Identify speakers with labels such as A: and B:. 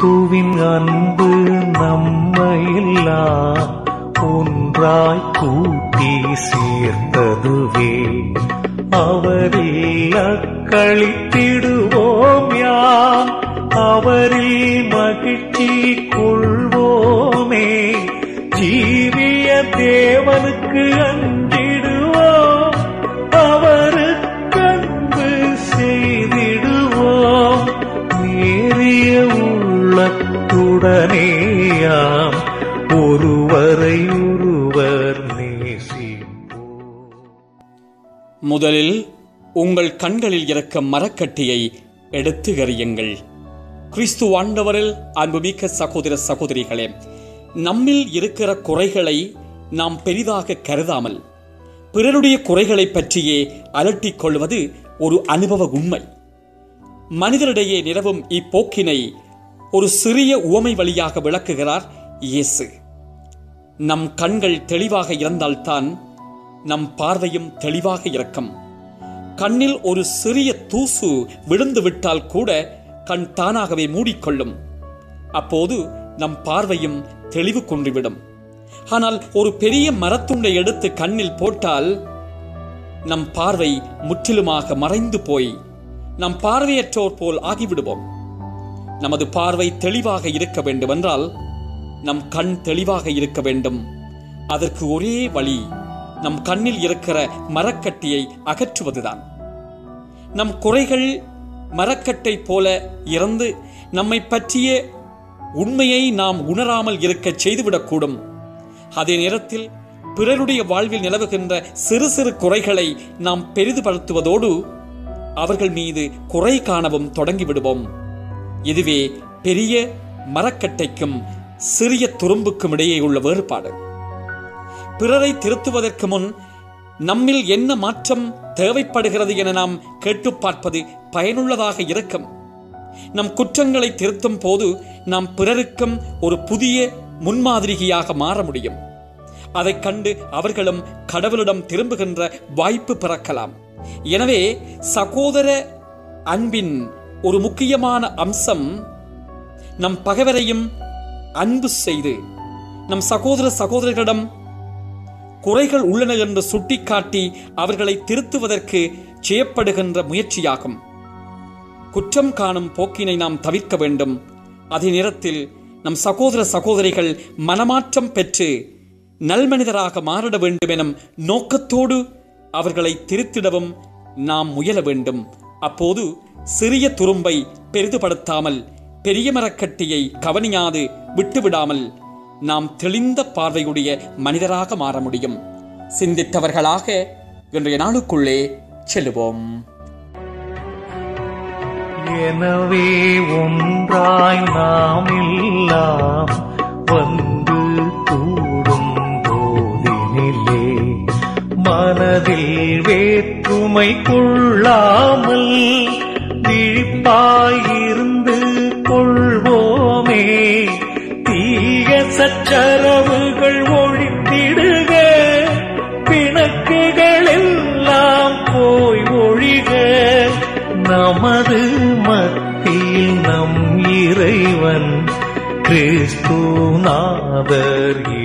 A: கிறிஸ்துவின் அன்பு நம்மையெல்லாம் ஒன்றாய் கூட்டி சேர்த்ததுவே அவரில் அக்களித்திடுவோம் யாம் அவரில் மகிழ்ச்சி கொள்வோமே ஜீவிய தேவனுக்கு அஞ்சிடுவோம் அவருக்கன்பு செய்திடுவோம் நேரிய உள்ளத்துடனேயாம் ஒருவரை ஒருவர் நேசிப்போம்
B: முதலில் உங்கள் கண்களில் இருக்கும் மரக்கட்டியை எடுத்து எறியுங்கள் கிறிஸ்து ஆண்டவரில் அன்புமிக்க சகோதர சகோதரிகளே நம்மில் இருக்கிற குறைகளை நாம் பெரிதாக கருதாமல் பிறருடைய குறைகளை பற்றியே அலட்டிக் கொள்வது ஒரு அனுபவ உண்மை மனிதரிடையே நிலவும் இப்போக்கினை ஒரு சிறிய உவமை வழியாக விளக்குகிறார் இயேசு நம் கண்கள் தெளிவாக இருந்தால்தான் நம் பார்வையும் தெளிவாக இருக்கும் கண்ணில் ஒரு சிறிய தூசு விழுந்து விட்டால் கூட கண் தானாகவே மூடிக்கொள்ளும் அப்போது நம் பார்வையும் தெளிவு குன்றிவிடும் ஆனால் ஒரு பெரிய மரத்துண்டை எடுத்து கண்ணில் போட்டால் நம் பார்வை முற்றிலுமாக மறைந்து போய் நம் பார்வையற்றோர் போல் ஆகிவிடுவோம் நமது பார்வை தெளிவாக இருக்க வேண்டுமென்றால் நம் கண் தெளிவாக இருக்க வேண்டும் அதற்கு ஒரே வழி நம் கண்ணில் இருக்கிற மரக்கட்டியை அகற்றுவதுதான் நம் குறைகள் மரக்கட்டை போல இறந்து நம்மை பற்றிய உண்மையை நாம் உணராமல் இருக்கச் செய்துவிடக்கூடும் அதே நேரத்தில் பிறருடைய வாழ்வில் நிலவுகின்ற சிறு சிறு குறைகளை நாம் பெரிதுபடுத்துவதோடு அவர்கள் மீது குறை காணவும் தொடங்கிவிடுவோம் இதுவே பெரிய மரக்கட்டைக்கும் சிறிய துரும்புக்கும் இடையே உள்ள வேறுபாடு பிறரை திருத்துவதற்கு முன் நம்மில் என்ன மாற்றம் தேவைப்படுகிறது என நாம் கேட்டுப் பார்ப்பது பயனுள்ளதாக இருக்கும் நம் குற்றங்களை திருத்தும் போது நாம் பிறருக்கும் ஒரு புதிய முன்மாதிரியாக மாற முடியும் அதைக் கண்டு அவர்களும் கடவுளிடம் திரும்புகின்ற வாய்ப்பு பிறக்கலாம் எனவே சகோதர அன்பின் ஒரு முக்கியமான அம்சம் நம் பகைவரையும் அன்பு செய்து நம் சகோதர சகோதரிகளிடம் குறைகள் உள்ளன என்று சுட்டிக்காட்டி அவர்களை திருத்துவதற்கு செய்யப்படுகின்ற முயற்சியாகும் குற்றம் காணும் போக்கினை நாம் தவிர்க்க வேண்டும் அதே நேரத்தில் நம் சகோதர சகோதரிகள் மனமாற்றம் பெற்று நல்மனிதராக மாறிட வேண்டும் எனும் நோக்கத்தோடு அவர்களை திருத்திடவும் நாம் முயல வேண்டும் அப்போது சிறிய துரும்பை பெரிதுபடுத்தாமல் பெரிய மரக்கட்டியை கவனியாது விட்டுவிடாமல் நாம் தெளிந்த பார்வையுடைய மனிதராக மாற முடியும் சிந்தித்தவர்களாக இன்றைய நாளுக்குள்ளே செல்லுவோம்
A: எனவே ஒன்றாய் நாம் எல்லாம் வந்து கூடும் போதினிலே மனதில் வேற்றுமை கொள்ளாமல் விழிப்பாயிருந்து கொள்வோமே தீய சச்சரவுகள் ஒழித்திடுக பிணக்குகள் எல்லாம் போய் ஒழிக நமது மத்தியில் நம் இறைவன் கிறிஸ்துநாதர்